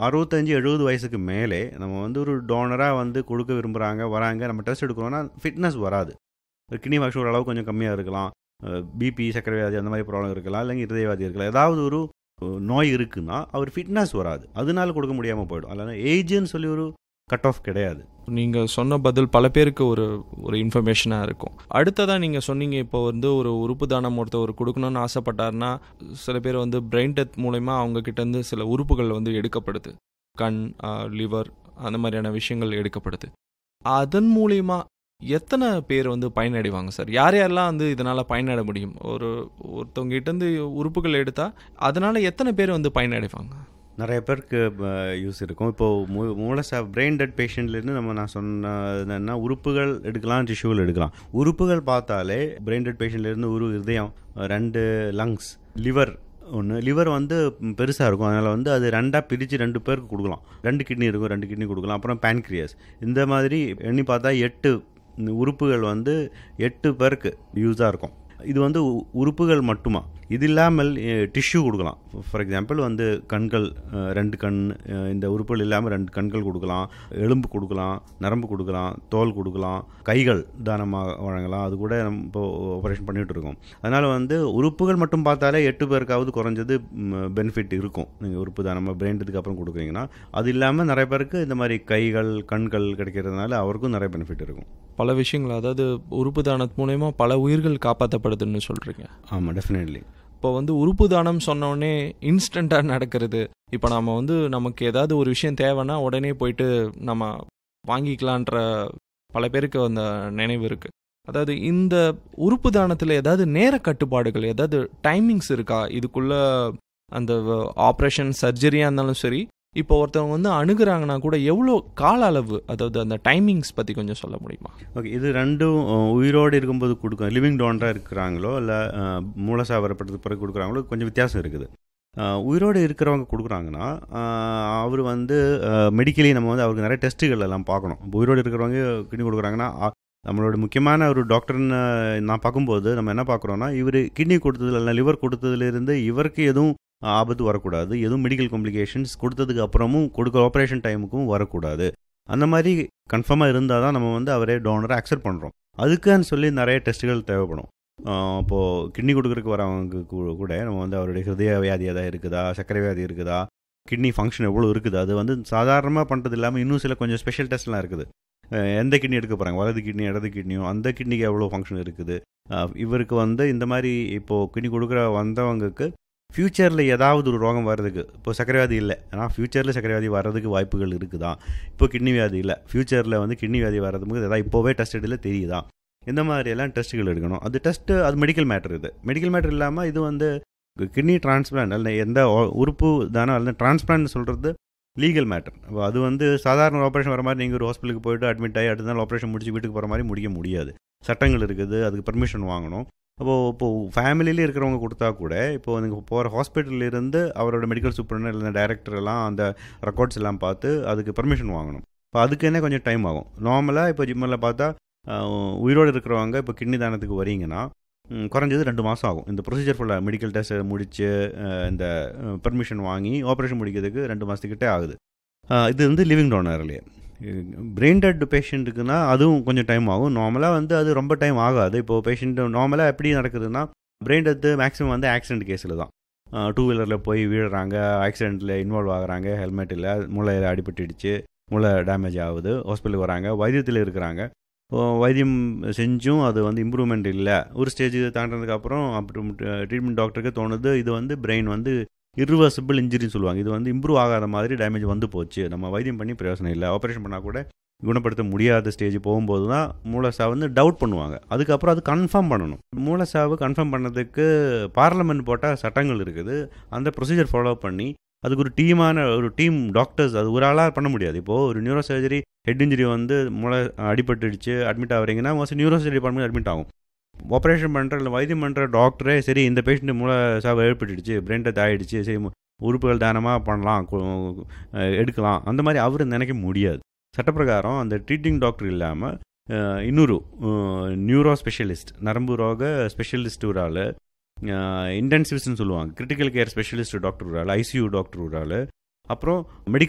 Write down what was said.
அறுபத்தஞ்சு எழுபது வயசுக்கு மேலே நம்ம வந்து ஒரு டோனராக வந்து கொடுக்க விரும்புகிறாங்க வராங்க நம்ம டெஸ்ட் எடுக்கிறோம்னா ஃபிட்னஸ் வராது கிட்னி ஃபங்க்ஷன் ஓரளவு கொஞ்சம் கம்மியாக இருக்கலாம் பிபி சர்க்கரை வியாதி அந்த மாதிரி ப்ராப்ளம் இருக்கலாம் இல்லைங்க இருதயவாதி இருக்கலாம் ஏதாவது ஒரு நோய் இருக்குன்னா அவர் ஃபிட்னஸ் வராது அதனால கொடுக்க முடியாமல் போயிடும் அதனால் ஏஜ்னு சொல்லி ஒரு கட் ஆஃப் கிடையாது நீங்கள் சொன்ன பதில் பல பேருக்கு ஒரு ஒரு இன்ஃபர்மேஷனாக இருக்கும் அடுத்ததாக நீங்கள் சொன்னீங்க இப்போ வந்து ஒரு உறுப்பு தானம் ஒருத்தவர் கொடுக்கணும்னு ஆசைப்பட்டாருன்னா சில பேர் வந்து பிரெயின் டெத் மூலயமா அவங்க கிட்டேருந்து சில உறுப்புகள் வந்து எடுக்கப்படுது கண் லிவர் அந்த மாதிரியான விஷயங்கள் எடுக்கப்படுது அதன் மூலியமா எத்தனை பேர் வந்து பயனடைவாங்க சார் யார் யாரெல்லாம் வந்து இதனால் பயனட முடியும் ஒரு ஒருத்தவங்க கிட்டேருந்து உறுப்புகள் எடுத்தால் அதனால் எத்தனை பேர் வந்து பயனடைவாங்க நிறைய பேருக்கு யூஸ் இருக்கும் இப்போது மூ மூலசா பிரெயின் டெட் பேஷண்ட்லேருந்து நம்ம நான் சொன்ன என்னென்னா உறுப்புகள் எடுக்கலாம் டிஷ்யூகள் எடுக்கலாம் உறுப்புகள் பார்த்தாலே பிரெயின் டெட் பேஷண்ட்லேருந்து ஒரு இதயம் ரெண்டு லங்ஸ் லிவர் ஒன்று லிவர் வந்து பெருசாக இருக்கும் அதனால் வந்து அது ரெண்டாக பிரித்து ரெண்டு பேருக்கு கொடுக்கலாம் ரெண்டு கிட்னி இருக்கும் ரெண்டு கிட்னி கொடுக்கலாம் அப்புறம் பேன்க்ரியாஸ் இந்த மாதிரி எண்ணி பார்த்தா எட்டு உறுப்புகள் வந்து எட்டு பேருக்கு யூஸாக இருக்கும் இது வந்து உறுப்புகள் மட்டுமா இது இல்லாமல் டிஷ்யூ கொடுக்கலாம் ஃபார் எக்ஸாம்பிள் வந்து கண்கள் ரெண்டு கண் இந்த உறுப்புகள் இல்லாமல் ரெண்டு கண்கள் கொடுக்கலாம் எலும்பு கொடுக்கலாம் நரம்பு கொடுக்கலாம் தோல் கொடுக்கலாம் கைகள் தானமாக வழங்கலாம் அது கூட நம்ம இப்போ ஆப்ரேஷன் பண்ணிகிட்டு இருக்கோம் அதனால் வந்து உறுப்புகள் மட்டும் பார்த்தாலே எட்டு பேருக்காவது குறைஞ்சது பெனிஃபிட் இருக்கும் நீங்கள் உறுப்பு தானமாக பிரெயின்டுக்கு அப்புறம் கொடுக்குறீங்கன்னா அது இல்லாமல் நிறைய பேருக்கு இந்த மாதிரி கைகள் கண்கள் கிடைக்கிறதுனால அவருக்கும் நிறைய பெனிஃபிட் இருக்கும் பல விஷயங்கள் அதாவது உறுப்பு தானத்து மூலயமா பல உயிர்கள் காப்பாற்றப்படுதுன்னு சொல்கிறீங்க ஆமாம் டெஃபினெட்லி இப்போ வந்து உறுப்பு தானம் சொன்னோடனே இன்ஸ்டண்ட்டாக நடக்கிறது இப்போ நம்ம வந்து நமக்கு ஏதாவது ஒரு விஷயம் தேவைன்னா உடனே போயிட்டு நம்ம வாங்கிக்கலான்ற பல பேருக்கு அந்த நினைவு இருக்குது அதாவது இந்த உறுப்பு தானத்தில் ஏதாவது நேர கட்டுப்பாடுகள் ஏதாவது டைமிங்ஸ் இருக்கா இதுக்குள்ள அந்த ஆப்ரேஷன் சர்ஜரியாக இருந்தாலும் சரி இப்போ ஒருத்தவங்க வந்து அணுகுறாங்கன்னா கூட எவ்வளோ கால அளவு அதாவது அந்த டைமிங்ஸ் பற்றி கொஞ்சம் சொல்ல முடியுமா ஓகே இது ரெண்டும் உயிரோடு இருக்கும்போது கொடுக்கும் லிவிங் டோனராக இருக்கிறாங்களோ இல்லை மூலசாவரப்பட்டதுக்கு பிறகு கொடுக்குறாங்களோ கொஞ்சம் வித்தியாசம் இருக்குது உயிரோடு இருக்கிறவங்க கொடுக்குறாங்கன்னா அவர் வந்து மெடிக்கலி நம்ம வந்து அவருக்கு நிறைய டெஸ்ட்டுகள் எல்லாம் பார்க்கணும் உயிரோடு இருக்கிறவங்க கிட்னி கொடுக்குறாங்கன்னா நம்மளோட முக்கியமான ஒரு டாக்டர்னு நான் பார்க்கும்போது நம்ம என்ன பார்க்குறோன்னா இவர் கிட்னி கொடுத்ததுல இல்லை லிவர் கொடுத்ததுலேருந்து இவருக்கு எதுவும் ஆபத்து வரக்கூடாது எதுவும் மெடிக்கல் காம்ப்ளிகேஷன்ஸ் கொடுத்ததுக்கு அப்புறமும் கொடுக்குற ஆப்ரேஷன் டைமுக்கும் வரக்கூடாது அந்த மாதிரி கன்ஃபார்மாக இருந்தால் தான் நம்ம வந்து அவரே டோனரை அக்செப்ட் பண்ணுறோம் அதுக்குன்னு சொல்லி நிறைய டெஸ்ட்டுகள் தேவைப்படும் இப்போது கிட்னி கொடுக்குறதுக்கு வரவங்க கூட நம்ம வந்து அவருடைய ஹிருதய வியாதி எதாவது இருக்குதா சர்க்கரை வியாதி இருக்குதா கிட்னி ஃபங்க்ஷன் எவ்வளோ இருக்குது அது வந்து சாதாரணமாக பண்ணுறது இல்லாமல் இன்னும் சில கொஞ்சம் ஸ்பெஷல் டெஸ்ட்லாம் இருக்குது எந்த கிட்னி எடுக்க போகிறாங்க வலது கிட்னி இடது கிட்னியும் அந்த கிட்னிக்கு எவ்வளோ ஃபங்க்ஷன் இருக்குது இவருக்கு வந்து இந்த மாதிரி இப்போது கிட்னி கொடுக்குற வந்தவங்களுக்கு ஃப்யூச்சரில் ஏதாவது ஒரு ரோகம் வர்றதுக்கு இப்போ சக்கரை வியாதி இல்லை ஆனால் ஃப்யூச்சரில் சக்கரை வியாதி வர்றதுக்கு வாய்ப்புகள் இருக்குதா இப்போ கிட்னி வியாதி இல்லை ஃப்யூச்சரில் வந்து கிட்னி வியாதி வர்றதுக்கு ஏதாவது இப்போவே டெஸ்ட் எடுல தெரியுதா இந்த மாதிரியெல்லாம் டெஸ்ட்டுகள் எடுக்கணும் அது டெஸ்ட்டு அது மெடிக்கல் மேட்டர் இது மெடிக்கல் மேட்டர் இல்லாமல் இது வந்து கிட்னி டிரான்ஸ்பிளான்ட் அல்ல எந்த உறுப்பு தானோ அல்ல டிரான்ஸ்பிளான்ட் சொல்கிறது லீகல் மேட்டர் அது வந்து சாதாரண ஆப்ரேஷன் வர மாதிரி நீங்கள் ஒரு ஹாஸ்பிட்டலுக்கு போய்ட்டு அட்மிட் ஆகி அடுத்த நாள் ஆப்ரேஷன் முடிச்சு வீட்டுக்கு போகிற மாதிரி முடிக்க முடியாது சட்டங்கள் இருக்குது அதுக்கு பெர்மிஷன் வாங்கணும் அப்போது இப்போது ஃபேமிலியிலே இருக்கிறவங்க கொடுத்தா கூட இப்போது நீங்கள் போகிற ஹாஸ்பிட்டல்லேருந்து அவரோட மெடிக்கல் சூப்பர்னு இல்லை டைரக்டர் எல்லாம் அந்த ரெக்கார்ட்ஸ் எல்லாம் பார்த்து அதுக்கு பெர்மிஷன் வாங்கணும் இப்போ அதுக்கு என்ன கொஞ்சம் டைம் ஆகும் நார்மலாக இப்போ ஜிம்மில் பார்த்தா உயிரோடு இருக்கிறவங்க இப்போ கிட்னி தானத்துக்கு வரீங்கன்னா குறைஞ்சது ரெண்டு மாதம் ஆகும் இந்த ப்ரொசீஜர் ஃபுல்லாக மெடிக்கல் டெஸ்ட் முடித்து இந்த பெர்மிஷன் வாங்கி ஆப்ரேஷன் முடிக்கிறதுக்கு ரெண்டு மாதத்துக்கிட்டே ஆகுது இது வந்து லிவிங் டோனர்லேயே பிரெயின் டெட் பேஷண்ட்டுக்குன்னா அதுவும் கொஞ்சம் டைம் ஆகும் நார்மலாக வந்து அது ரொம்ப டைம் ஆகாது இப்போது பேஷண்ட் நார்மலாக எப்படி நடக்குதுன்னா பிரெயின் டெத்து மேக்ஸிமம் வந்து ஆக்சிடென்ட் கேஸில் தான் டூ வீலரில் போய் வீழுறாங்க ஆக்சிடெண்ட்டில் இன்வால்வ் ஆகுறாங்க ஹெல்மெட் இல்லை மூளையில் அடிபட்டுடுச்சு மூளை டேமேஜ் ஆகுது ஹாஸ்பிட்டலுக்கு வராங்க வைத்தியத்தில் இருக்கிறாங்க வைத்தியம் செஞ்சும் அது வந்து இம்ப்ரூவ்மெண்ட் இல்லை ஒரு ஸ்டேஜ் தாண்டினதுக்கப்புறம் அப்புறம் ட்ரீட்மெண்ட் டாக்டருக்கு தோணுது இது வந்து பிரெயின் வந்து இர்ரிவர்சிபிள் இன்ஜுரின்னு சொல்லுவாங்க இது வந்து இம்ப்ரூவ் ஆகாத மாதிரி டேமேஜ் வந்து போச்சு நம்ம வைத்தியம் பண்ணி பிரயோசனம் இல்லை ஆப்ரேஷன் பண்ணால் கூட குணப்படுத்த முடியாத ஸ்டேஜ் போகும்போது தான் மூலசாவு வந்து டவுட் பண்ணுவாங்க அதுக்கப்புறம் அது கன்ஃபார்ம் பண்ணணும் மூலசாவு கன்ஃபார்ம் பண்ணதுக்கு பார்லமெண்ட் போட்டால் சட்டங்கள் இருக்குது அந்த ப்ரொசீஜர் ஃபாலோ பண்ணி அதுக்கு ஒரு டீமான ஒரு டீம் டாக்டர்ஸ் அது ஒரு ஆளாக பண்ண முடியாது இப்போது ஒரு நியூரோ சர்ஜரி ஹெட் இன்ஜுரி வந்து மூளை அடிபட்டுடுச்சு அட்மிட் ஆகிறீங்கன்னா most neurosurgery department admit ஆகும் ஆப்ரேஷன் பண்ணுற இல்லை வைத்தியம் பண்ணுற டாக்டரே சரி இந்த பேஷண்ட் மூளை சாவு ஏற்பட்டுடுச்சு பிரெயின் டெத் ஆகிடுச்சு சரி உறுப்புகள் தானமாக பண்ணலாம் எடுக்கலாம் அந்த மாதிரி அவர் நினைக்க முடியாது சட்டப்பிரகாரம் அந்த ட்ரீட்டிங் டாக்டர் இல்லாமல் இன்னொரு நியூரோ ஸ்பெஷலிஸ்ட் நரம்பு ரோக ஸ்பெஷலிஸ்ட் ஒரு ஆள் இன்டென்சிவ்ஸ்னு சொல்லுவாங்க கிரிட்டிக்கல் கேர் ஸ்பெஷலிஸ்ட் டாக்டர் ஒரு ஆள் ஐசியூ டாக்டர் ஒரு ஆள் அப்புறம் மெடிக்கல்